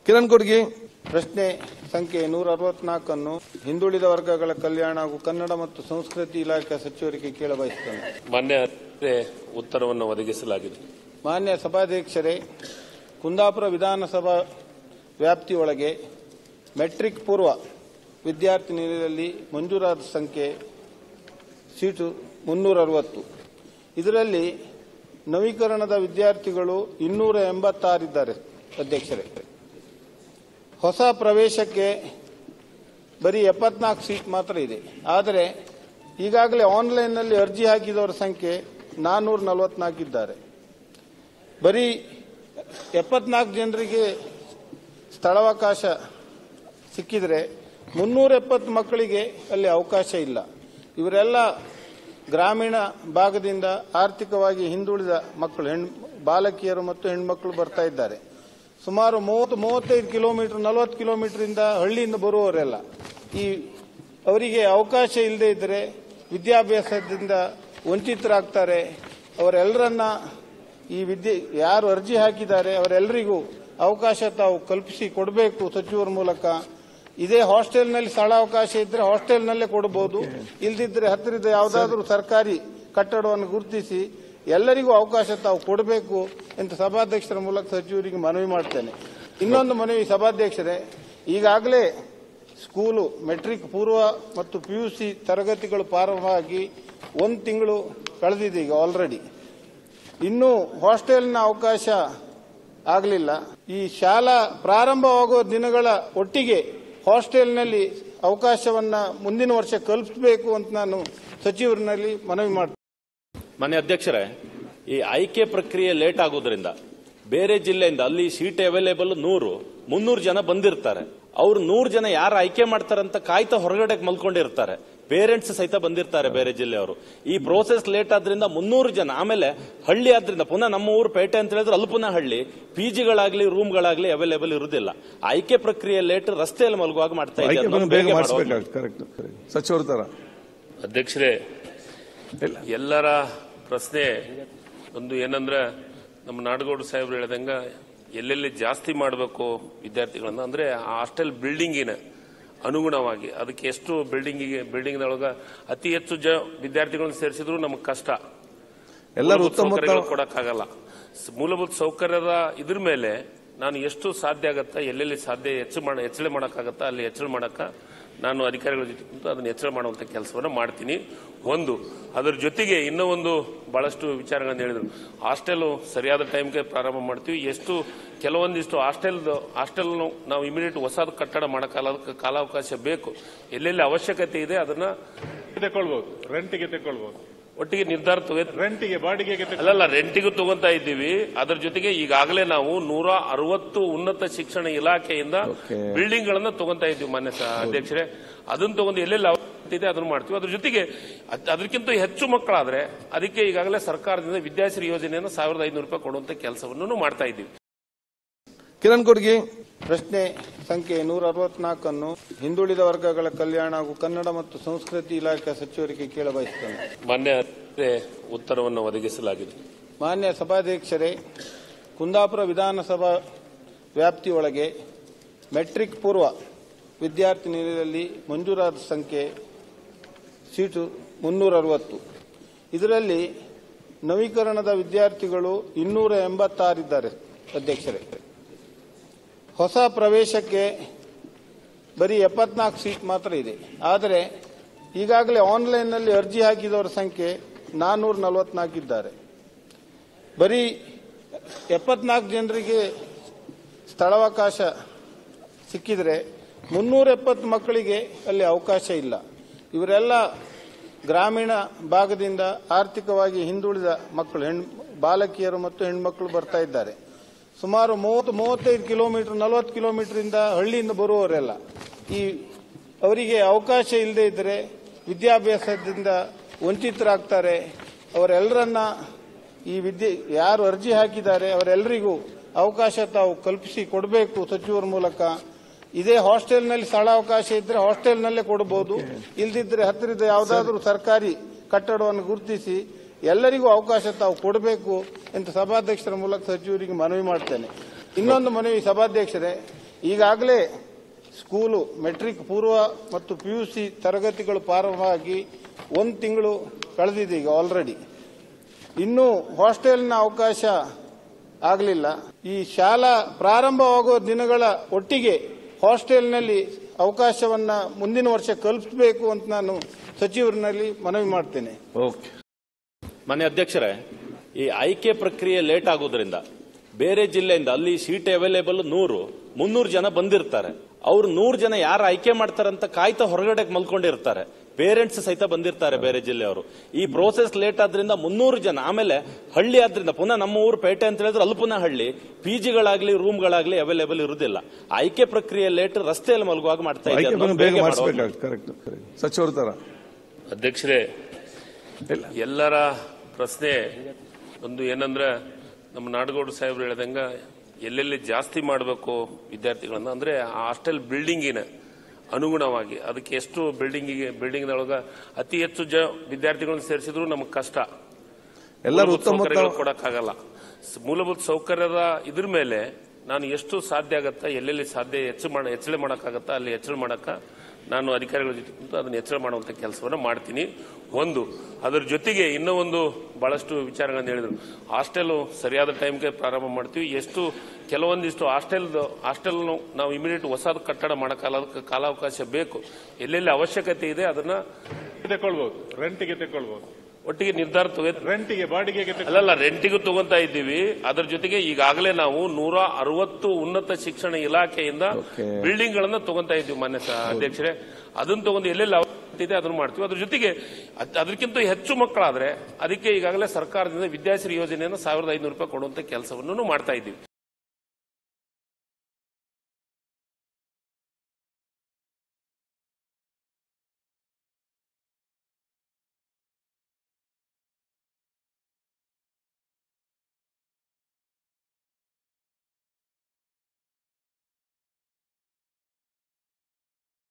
ಕಿರಣ್ ಕೊಡ್ಗಿ ಪ್ರಶ್ನೆ ಸಂಖ್ಯೆ ನೂರ ಅರವತ್ನಾಲ್ಕನ್ನು ಹಿಂದುಳಿದ ವರ್ಗಗಳ ಕಲ್ಯಾಣ ಹಾಗೂ ಕನ್ನಡ ಮತ್ತು ಸಂಸ್ಕೃತಿ ಇಲಾಖೆ ಸಚಿವರಿಗೆ ಕೇಳಬಯಸುತ್ತೇನೆ ಮಾನ್ಯ ಅಧ್ಯಕ್ಷರೇ, ಉತ್ತರವನ್ನು ಒದಗಿಸಲಾಗಿದೆ ಮಾನ್ಯ ಸಭಾಧ್ಯಕ್ಷರೇ ಕುಂದಾಪುರ ವಿಧಾನಸಭಾ ವ್ಯಾಪ್ತಿಯೊಳಗೆ ಮೆಟ್ರಿಕ್ ಪೂರ್ವ ವಿದ್ಯಾರ್ಥಿ ನಿಲಯದಲ್ಲಿ ಮಂಜೂರಾದ ಸಂಖ್ಯೆ ಸೀಟು ಮುನ್ನೂರ ಅರವತ್ತು ಇದರಲ್ಲಿ ನವೀಕರಣದ ವಿದ್ಯಾರ್ಥಿಗಳು ಇನ್ನೂರ ಎಂಬತ್ತಾರಿದ್ದಾರೆ ಅಧ್ಯಕ್ಷರೇ ಹೊಸ ಪ್ರವೇಶಕ್ಕೆ ಬರೀ ಎಪ್ಪತ್ನಾಲ್ಕು ಸೀಟ್ ಮಾತ್ರ ಇದೆ ಆದರೆ ಈಗಾಗಲೇ ಆನ್ಲೈನ್ನಲ್ಲಿ ಅರ್ಜಿ ಹಾಕಿದವರ ಸಂಖ್ಯೆ ನಾನ್ನೂರ ನಲವತ್ನಾಲ್ಕು ಇದ್ದಾರೆ ಬರೀ ಎಪ್ಪತ್ನಾಲ್ಕು ಜನರಿಗೆ ಸ್ಥಳಾವಕಾಶ ಸಿಕ್ಕಿದರೆ ಮುನ್ನೂರ ಎಪ್ಪತ್ತು ಮಕ್ಕಳಿಗೆ ಅಲ್ಲಿ ಅವಕಾಶ ಇಲ್ಲ ಇವರೆಲ್ಲ ಗ್ರಾಮೀಣ ಭಾಗದಿಂದ ಆರ್ಥಿಕವಾಗಿ ಹಿಂದುಳಿದ ಮಕ್ಕಳು ಹೆಣ್ ಬಾಲಕಿಯರು ಮತ್ತು ಹೆಣ್ಮಕ್ಳು ಬರ್ತಾ ಇದ್ದಾರೆ ಸುಮಾರು ಮೂವತ್ತು ಮೂವತ್ತೈದು ಕಿಲೋಮೀಟರ್ ನಲವತ್ತು ಕಿಲೋಮೀಟರಿಂದ ಹಳ್ಳಿಯಿಂದ ಬರುವವರೆಲ್ಲ ಈ ಅವರಿಗೆ ಅವಕಾಶ ಇಲ್ಲದೆ ಇದ್ದರೆ ವಿದ್ಯಾಭ್ಯಾಸದಿಂದ ವಂಚಿತರಾಗ್ತಾರೆ ಅವರೆಲ್ಲರನ್ನ ಈ ವಿದ್ಯೆ ಯಾರು ಅರ್ಜಿ ಹಾಕಿದ್ದಾರೆ ಅವರೆಲ್ಲರಿಗೂ ಅವಕಾಶ ತಾವು ಕಲ್ಪಿಸಿ ಕೊಡಬೇಕು ಸಚಿವರ ಮೂಲಕ ಇದೇ ಹಾಸ್ಟೆಲ್ನಲ್ಲಿ ಸ್ಥಳಾವಕಾಶ ಇದ್ರೆ ಹಾಸ್ಟೆಲ್ನಲ್ಲೇ ಕೊಡಬಹುದು ಇಲ್ದಿದ್ರೆ ಹತ್ತಿರದ ಯಾವುದಾದ್ರೂ ಸರ್ಕಾರಿ ಕಟ್ಟಡವನ್ನು ಗುರುತಿಸಿ ಎಲ್ಲರಿಗೂ ಅವಕಾಶ ತಾವು ಕೊಡಬೇಕು ಅಂತ ಸಭಾಧ್ಯಕ್ಷರ ಮೂಲಕ ಸಚಿವರಿಗೆ ಮನವಿ ಮಾಡ್ತೇನೆ ಇನ್ನೊಂದು ಮನವಿ ಸಭಾಧ್ಯಕ್ಷರೇ ಈಗಾಗಲೇ ಸ್ಕೂಲು ಮೆಟ್ರಿಕ್ ಪೂರ್ವ ಮತ್ತು ಪಿಯುಸಿ ತರಗತಿಗಳು ಪ್ರಾರಂಭವಾಗಿ ಒಂದು ತಿಂಗಳು ಕಳೆದಿದೆ ಈಗ ಆಲ್ರೆಡಿ ಇನ್ನೂ ಹಾಸ್ಟೆಲ್ನ ಅವಕಾಶ ಆಗಲಿಲ್ಲ ಈ ಶಾಲಾ ಪ್ರಾರಂಭವಾಗುವ ದಿನಗಳ ಒಟ್ಟಿಗೆ ಹಾಸ್ಟೆಲ್ನಲ್ಲಿ ಅವಕಾಶವನ್ನ ಮುಂದಿನ ವರ್ಷ ಕಲ್ಪಿಸಬೇಕು ಅಂತ ನಾನು ಸಚಿವರಿನಲ್ಲಿ ಮನವಿ ಮಾಡ್ತೇನೆ ಮಾನ್ಯ ಅಧ್ಯಕ್ಷರೇ ಈ ಆಯ್ಕೆ ಪ್ರಕ್ರಿಯೆ ಲೇಟ್ ಆಗೋದ್ರಿಂದ ಬೇರೆ ಜಿಲ್ಲೆಯಿಂದ ಅಲ್ಲಿ ಸೀಟ್ ಅವೈಲೇಬಲ್ ನೂರು ಮುನ್ನೂರು ಜನ ಬಂದಿರ್ತಾರೆ ಅವ್ರು ನೂರು ಜನ ಯಾರು ಆಯ್ಕೆ ಮಾಡ್ತಾರಂತ ಕಾಯ್ತಾ ಹೊರಗಡೆ ಮಲ್ಕೊಂಡಿರ್ತಾರೆ ಪೇರೆಂಟ್ಸ್ ಸಹಿತ ಬಂದಿರ್ತಾರೆ ಬೇರೆ ಜಿಲ್ಲೆಯವರು ಈ ಪ್ರೋಸೆಸ್ ಲೇಟ್ ಆದ್ರಿಂದ ಮುನ್ನೂರು ಜನ ಆಮೇಲೆ ಹಳ್ಳಿ ಆದ್ರಿಂದ ಪುನಃ ನಮ್ಮ ಊರು ಪೇಟೆ ಅಂತ ಹೇಳಿದ್ರೆ ಅಲ್ಲಿ ಪುನಃ ಹಳ್ಳಿ ಪಿಜಿಗಳಾಗ್ಲಿ ರೂಮ್ಗಳಾಗ್ಲಿ ಅವೈಲೇಬಲ್ ಇರುವುದಿಲ್ಲ ಆಯ್ಕೆ ಪ್ರಕ್ರಿಯೆ ಲೇಟ್ ರಸ್ತೆಯಲ್ಲಿ ಮಲಗುವಾಗ ಮಾಡ್ತಾ ಇದ್ದಾರೆ. ಆಯ್ಕೆ ಅದನ್ನು ಬೇಗ ಬೇಗ ಮಾಡುವ- ಮಾಡಿಸ್ಬೇಕಾಗುತ್ತೆ ಕರೆಕ್ಟ್ ಸಚಿವರ ತರ ಅಧ್ಯಕ್ಷರೇ ಇಲ್ಲ. ಎಲ್ಲರ ಪ್ರಶ್ನೆ ಒಂದು ಏನಂದ್ರೆ ನಮ್ಮ ನಾಡಗೌಡ ಸಾಹೇಬ್ರು ಹೇಳ್ದಂಗ ಎಲ್ಲೆಲ್ಲಿ ಜಾಸ್ತಿ ಮಾಡಬೇಕು ವಿದ್ಯಾರ್ಥಿಗಳನ್ನ ಅಂದ್ರೆ ಆ ಹಾಸ್ಟೆಲ್ ಬಿಲ್ಡಿಂಗಿನ ಅನುಗುಣವಾಗಿ ಅದಕ್ಕೆ ಎಷ್ಟು ಬಿಲ್ಡಿಂಗಿಗೆ ಬಿಲ್ಡಿಂಗ್ನೊಳಗ ಅತಿ ಹೆಚ್ಚು ಜ ವಿದ್ಯಾರ್ಥಿಗಳನ್ನ ಸೇರಿಸಿದ್ರು ನಮಗೆ ಕಷ್ಟ ಎಲ್ಲರೂ ಮೂಲಭೂತ ಉತ್ತಮ ಸೌಕರ್ಯಗಳು ಕೊಡಕ್ಕಾಗಲ್ಲ ಸ- ಮೂಲಭೂತ ಸೌಕರ್ಯದ ಇದ್ರ ಮೇಲೆ ನಾನು ಎಷ್ಟು ಸಾಧ್ಯ ಆಗತ್ತಾ ಎಲ್ಲೆಲ್ಲಿ ಸಾಧ್ಯ ಹೆಚ್ಚು ಮಾಡ ಹೆಚ್ಚಳ ಮಾಡಕ್ಕಾಗತ್ತಾ ಅಲ್ಲಿ ಹೆಚ್ಚಳ ಮಾಡಕ್ಕ ನಾನು ಅಧಿಕಾರಿಗಳ ಜೊತೆ ಕುಂತು ಅದನ್ನ ಹೆಚ್ಚಳ ಮಾಡುವಂತ ಕೆಲಸವನ್ನ ಮಾಡ್ತೀನಿ ಒಂದು ಅದರ ಜೊತೆಗೆ ಇನ್ನೂ ಒಂದು ಬಹಳಷ್ಟು ವಿಚಾರಗಳನ್ನು ಹೇಳಿದ್ರು ಹಾಸ್ಟೆಲ್ ಸರಿಯಾದ ಟೈಮ್ಗೆ ಪ್ರಾರಂಭ ಮಾಡ್ತೀವಿ ಎಷ್ಟು ಕೆಲವೊಂದಿಷ್ಟು ಹಾಸ್ಟೆಲ್ ಹಾಸ್ಟೆಲ್ ನಾವು ಇಮಿಡಿಯೇಟ್ ಹೊಸದು ಕಟ್ಟಡ ಮಾಡಕ್ಕಾಗಲ್ಲ ಅದಕ್ಕೆ ಕಾಲಾವಕಾಶ ಬೇಕು ಎಲ್ಲೆಲ್ಲಿ ಅವಶ್ಯಕತೆ ಇದೆ ಅದನ್ನ ತಗೊಳ್ಬಹುದು ರೆಂಟಿಗೆ ತಗೊಳ್ಬಹುದು ಒಟ್ಟಿಗೆ ನಿರ್ಧಾರ ತಗೋ ರೆಂಟಿಗೆ ಬಾಡಿಗೆಗೆ ತಗೊಳ್ಬಹುದು. ಅಲ್ಲಲ್ಲ ರೆಂಟಿಗೂ ತಗೊಂತಾ ಇದ್ದೀವಿ ಅದರ ಜೊತೆಗೆ ಈಗಾಗಲೇ ನಾವು ನೂರ ಅರವತ್ತು ಉನ್ನತ ಶಿಕ್ಷಣ ಇಲಾಖೆಯಿಂದ Okay. ಬಿಲ್ಡಿಂಗ್ ಗಳನ್ನ ತಗೊಂತಾ ಇದ್ದೀವಿ ಮಾನ್ಯ ಸ- ಅಧ್ಯಕ್ಷರೇ ಅದನ್ನ ತಗೊಂಡು ಎಲ್ಲೆಲ್ಲಿ ಅವಶ್ಯಕತೆ ಇದೆ ಅದನ್ನ ಮಾಡ್ತೀವಿ ಅದ್ರ ಜೊತೆಗೆ ಅದ್- ಅದಕ್ಕಿಂತ ಹೆಚ್ಚು ಮಕ್ಕಳಾದ್ರೆ ಅದಕ್ಕೆ ಈಗಾಗಲೇ ಸರ್ಕಾರದಿಂದ ವಿದ್ಯಾಶ್ರೀ ಯೋಜನೆಯನ್ನು ಸಾವಿರದ ಐನೂರು ರೂಪಾಯಿ ಕೊಡುವಂತ ಕೆಲಸವನ್ನು ಮಾಡ್ತಾ ಇದ್ದೀವಿ ಕಿರಣ್ ಕೊಡ್ಗಿ ಪ್ರಶ್ನೆ ಸಂಖ್ಯೆ ನೂರ ಅರವತ್ನಾಲ್ಕನ್ನು ಹಿಂದುಳಿದ ವರ್ಗಗಳ ಕಲ್ಯಾಣ ಹಾಗೂ ಕನ್ನಡ ಮತ್ತು ಸಂಸ್ಕೃತಿ ಇಲಾಖೆ ಸಚಿವರಿಗೆ ಕೇಳಬಯಸುತ್ತೇನೆ ಮಾನ್ಯ ಅಧ್ಯಕ್ಷರೇ, ಉತ್ತರವನ್ನು ಒದಗಿಸಲಾಗಿದೆ ಮಾನ್ಯ ಸಭಾಧ್ಯಕ್ಷರೇ ಕುಂದಾಪುರ ವಿಧಾನಸಭಾ ವ್ಯಾಪ್ತಿಯೊಳಗೆ ಮೆಟ್ರಿಕ್ ಪೂರ್ವ ವಿದ್ಯಾರ್ಥಿ ನಿಲಯದಲ್ಲಿ ಮಂಜೂರಾದ ಸಂಖ್ಯೆ ಸೀಟು ಮುನ್ನೂರ ಅರವತ್ತು ಇದರಲ್ಲಿ ನವೀಕರಣದ ವಿದ್ಯಾರ್ಥಿಗಳು ಇನ್ನೂರ ಎಂಬತ್ತಾರಿದ್ದಾರೆ ಅಧ್ಯಕ್ಷರೇ ಹೊಸ ಪ್ರವೇಶಕ್ಕೆ ಬರೀ ಎಪ್ಪತ್ನಾಲ್ಕು ಸೀಟ್ ಮಾತ್ರ ಇದೆ ಆದರೆ ಈಗಾಗಲೇ ಆನ್ಲೈನ್ನಲ್ಲಿ ಅರ್ಜಿ ಹಾಕಿದವರ ಸಂಖ್ಯೆ ನಾನ್ನೂರ ನಲವತ್ನಾಲ್ಕು ಇದ್ದಾರೆ ಬರೀ ಎಪ್ಪತ್ನಾಲ್ಕು ಜನರಿಗೆ ಸ್ಥಳಾವಕಾಶ ಸಿಕ್ಕಿದರೆ ಮುನ್ನೂರ ಎಪ್ಪತ್ತು ಮಕ್ಕಳಿಗೆ ಅಲ್ಲಿ ಅವಕಾಶ ಇಲ್ಲ ಇವರೆಲ್ಲ ಗ್ರಾಮೀಣ ಭಾಗದಿಂದ ಆರ್ಥಿಕವಾಗಿ ಹಿಂದುಳಿದ ಮಕ್ಕಳು ಹೆಣ್ ಬಾಲಕಿಯರು ಮತ್ತು ಹೆಣ್ಮಕ್ಳು ಬರ್ತಾ ಇದ್ದಾರೆ ಸುಮಾರು ಮೂವತ್ತು ಮೂವತ್ತೈದು ಕಿಲೋಮೀಟರ್ ನಲವತ್ತು ಕಿಲೋಮೀಟರಿಂದ ಹಳ್ಳಿಯಿಂದ ಬರುವವರೆಲ್ಲ ಈ ಅವರಿಗೆ ಅವಕಾಶ ಇಲ್ಲದೆ ಇದ್ದರೆ ವಿದ್ಯಾಭ್ಯಾಸದಿಂದ ವಂಚಿತರಾಗ್ತಾರೆ ಅವರೆಲ್ಲರನ್ನ ಈ ವಿದ್ಯೆ ಯಾರು ಅರ್ಜಿ ಹಾಕಿದ್ದಾರೆ ಅವರೆಲ್ಲರಿಗೂ ಅವಕಾಶ ತಾವು ಕಲ್ಪಿಸಿ ಕೊಡಬೇಕು ಸಚಿವರ ಮೂಲಕ ಇದೇ ಹಾಸ್ಟೆಲ್ನಲ್ಲಿ ಸ್ಥಳಾವಕಾಶ ಇದ್ರೆ ಹಾಸ್ಟೆಲ್ನಲ್ಲೇ ಕೊಡಬಹುದು ಇಲ್ದಿದ್ರೆ ಹತ್ತಿರದ ಯಾವುದಾದ್ರೂ ಸರ್ಕಾರಿ ಕಟ್ಟಡವನ್ನು ಗುರುತಿಸಿ ಎಲ್ಲರಿಗೂ ಅವಕಾಶ ತಾವು ಕೊಡಬೇಕು ಅಂತ ಸಭಾಧ್ಯಕ್ಷರ ಮೂಲಕ ಸಚಿವರಿಗೆ ಮನವಿ ಮಾಡ್ತೇನೆ ಇನ್ನೊಂದು ಮನವಿ ಸಭಾಧ್ಯಕ್ಷರೇ ಈಗಾಗಲೇ ಸ್ಕೂಲು ಮೆಟ್ರಿಕ್ ಪೂರ್ವ ಮತ್ತು ಪಿಯುಸಿ ತರಗತಿಗಳು ಪ್ರಾರಂಭವಾಗಿ ಒಂದು ತಿಂಗಳು ಕಳೆದಿದೆ ಈಗ ಆಲ್ರೆಡಿ ಇನ್ನೂ ಹಾಸ್ಟೆಲ್ನ ಅವಕಾಶ ಆಗಲಿಲ್ಲ ಈ ಶಾಲಾ ಪ್ರಾರಂಭವಾಗುವ ದಿನಗಳ ಒಟ್ಟಿಗೆ ಹಾಸ್ಟೆಲ್ನಲ್ಲಿ ಅವಕಾಶವನ್ನ ಮುಂದಿನ ವರ್ಷ ಕಲ್ಪಿಸಬೇಕು ಅಂತ ನಾನು ಸಚಿವರಿನಲ್ಲಿ ಮನವಿ ಮಾಡ್ತೇನೆ ಓಕೆ ಮನೆ ಅಧ್ಯಕ್ಷರೇ ಈ ಆಯ್ಕೆ ಪ್ರಕ್ರಿಯೆ ಲೇಟ್ ಆಗೋದ್ರಿಂದ ಬೇರೆ ಜಿಲ್ಲೆಯಿಂದ ಅಲ್ಲಿ ಸೀಟ್ ಅವೈಲೇಬಲ್ ನೂರು ಮುನ್ನೂರು ಜನ ಬಂದಿರ್ತಾರೆ ಅವ್ರು ನೂರು ಜನ ಯಾರು ಆಯ್ಕೆ ಮಾಡ್ತಾರಂತ ಕಾಯ್ತಾ ಹೊರಗಡೆ ಮಲ್ಕೊಂಡಿರ್ತಾರೆ ಪೇರೆಂಟ್ಸ್ ಸಹಿತ ಬಂದಿರ್ತಾರೆ ಬೇರೆ ಜಿಲ್ಲೆಯವರು ಈ ಪ್ರೋಸೆಸ್ ಲೇಟ್ ಆದ್ರಿಂದ ಮುನ್ನೂರು ಜನ ಆಮೇಲೆ ಹಳ್ಳಿ ಆದ್ರಿಂದ ಪುನಃ ನಮ್ಮ ಊರು ಪೇಟೆ ಅಂತ ಹೇಳಿದ್ರೆ ಅಲ್ಲಿ ಪುನಃ ಹಳ್ಳಿ ಪಿಜಿಗಳಾಗ್ಲಿ ರೂಮ್ಗಳಾಗ್ಲಿ ಅವೈಲೇಬಲ್ ಇರುವುದಿಲ್ಲ ಆಯ್ಕೆ ಪ್ರಕ್ರಿಯೆ ಲೇಟ್ ರಸ್ತೆಯಲ್ಲಿ ಮಲಗುವಾಗ ಮಾಡ್ತಾ ಇದೆ ಆಯ್ಕೆ ಅದನ್ನ ಬಂದು ಬೇಗ ಬೇಗ ಮಾಡುವ- ಮಾಡಿಸ್ಬೇಕಾಗುತ್ತೆ ಕರೆಕ್ಟ್ ಸಚಿವರ ತರ ಅಧ್ಯಕ್ಷರೇ ಇಲ್ಲ ಎಲ್ಲರ ಪ್ರಶ್ನೆ ಒಂದು ಏನಂದ್ರೆ ನಮ್ಮ ನಾಡಗೌಡ ಸಾಹೇಬ್ರು ಹೇಳ್ದಂಗ ಎಲ್ಲೆಲ್ಲಿ ಜಾಸ್ತಿ ಮಾಡಬೇಕು ವಿದ್ಯಾರ್ಥಿಗಳನ್ನ ಅಂದ್ರೆ ಆ ಹಾಸ್ಟೆಲ್ ಬಿಲ್ಡಿಂಗಿನ ಅನುಗುಣವಾಗಿ ಅದಕ್ಕೆ ಎಷ್ಟು ಬಿಲ್ಡಿಂಗಿಗೆ ಬಿಲ್ಡಿಂಗ್ನೊಳಗ ಅತಿ ಹೆಚ್ಚು ಜ ವಿದ್ಯಾರ್ಥಿಗಳನ್ನ ಸೇರಿಸಿದ್ರು ನಮಗೆ ಕಷ್ಟ ಎಲ್ಲರೂ ಮೂಲಭೂತ ಉತ್ತಮ ಸೌಕರ್ಯಗಳು ಕೊಡಕ್ಕಾಗಲ್ಲ ಸ- ಮೂಲಭೂತ ಸೌಕರ್ಯದ ಇದ್ರ ಮೇಲೆ ನಾನು ಎಷ್ಟು ಸಾಧ್ಯ ಆಗತ್ತಾ ಎಲ್ಲೆಲ್ಲಿ ಸಾಧ್ಯ ಹೆಚ್ಚು ಮಾಡ ಹೆಚ್ಚಳ ಮಾಡಕ್ಕಾಗತ್ತಾ ಅಲ್ಲಿ ಹೆಚ್ಚಳ ಮಾಡಕ್ಕ ನಾನು ಅಧಿಕಾರಿಗಳ ಜೊತೆ ಕುಂತು ಅದನ್ನ ಹೆಚ್ಚಳ ಮಾಡುವಂತ ಕೆಲಸವನ್ನ ಮಾಡ್ತೀನಿ ಒಂದು ಅದರ ಜೊತೆಗೆ ಇನ್ನೂ ಒಂದು ಬಹಳಷ್ಟು ವಿಚಾರಗಳನ್ನು ಹೇಳಿದ್ರು ಹಾಸ್ಟೆಲ್ ಸರಿಯಾದ ಟೈಮ್ಗೆ ಪ್ರಾರಂಭ ಮಾಡ್ತೀವಿ ಎಷ್ಟು ಕೆಲವೊಂದಿಷ್ಟು ಹಾಸ್ಟೆಲ್ ಹಾಸ್ಟೆಲ್ ನಾವು ಇಮಿಡಿಯೇಟ್ ಹೊಸದ ಕಟ್ಟಡ ಮಾಡಕ್ಕಾಗಲ್ಲ ಅದಕ್ಕೆ ಕಾಲಾವಕಾಶ ಬೇಕು ಎಲ್ಲೆಲ್ಲಿ ಅವಶ್ಯಕತೆ ಇದೆ ಅದನ್ನ ತಗೊಳ್ಬಹುದು ರೆಂಟಿಗೆ ತಗೊಳ್ಬಹುದು ಒಟ್ಟಿಗೆ ನಿರ್ಧಾರ ತಗೋ ರೆಂಟಿಗೆ ಬಾಡಿಗೆಗೆ ತಗೊಳ್ಬಹುದು ಅಲ್ಲಲ್ಲ ರೆಂಟಿಗೂ ತಗೊಂತಾ ಇದ್ದೀವಿ ಅದರ ಜೊತೆಗೆ ಈಗಾಗಲೇ ನಾವು ನೂರ ಅರವತ್ತು ಉನ್ನತ ಶಿಕ್ಷಣ ಇಲಾಖೆಯಿಂದ Okay. ಬಿಲ್ಡಿಂಗ್ ಗಳನ್ನ ತಗೊಂತಾ ಇದ್ದೀವಿ ಮಾನ್ಯ ಸ- ಅಧ್ಯಕ್ಷರೇ ಅದನ್ನ ತಗೊಂಡು ಎಲ್ಲೆಲ್ಲಿ ಅವಶ್ಯಕತೆ ಇದೆ ಅದನ್ನ ಮಾಡ್ತೀವಿ ಅದ್ರ ಜೊತೆಗೆ ಅದ್- ಅದಕ್ಕಿಂತ ಹೆಚ್ಚು ಮಕ್ಕಳಾದ್ರೆ ಅದಕ್ಕೆ ಈಗಾಗಲೇ ಸರ್ಕಾರದಿಂದ ವಿದ್ಯಾಶ್ರೀ ಯೋಜನೆಯನ್ನು ಸಾವಿರದ ಐನೂರು ರೂಪಾಯಿ ಕೊಡುವಂತ ಕೆಲಸವನ್ನು ಮಾಡ್ತಾ ಇದ್ದೀವಿ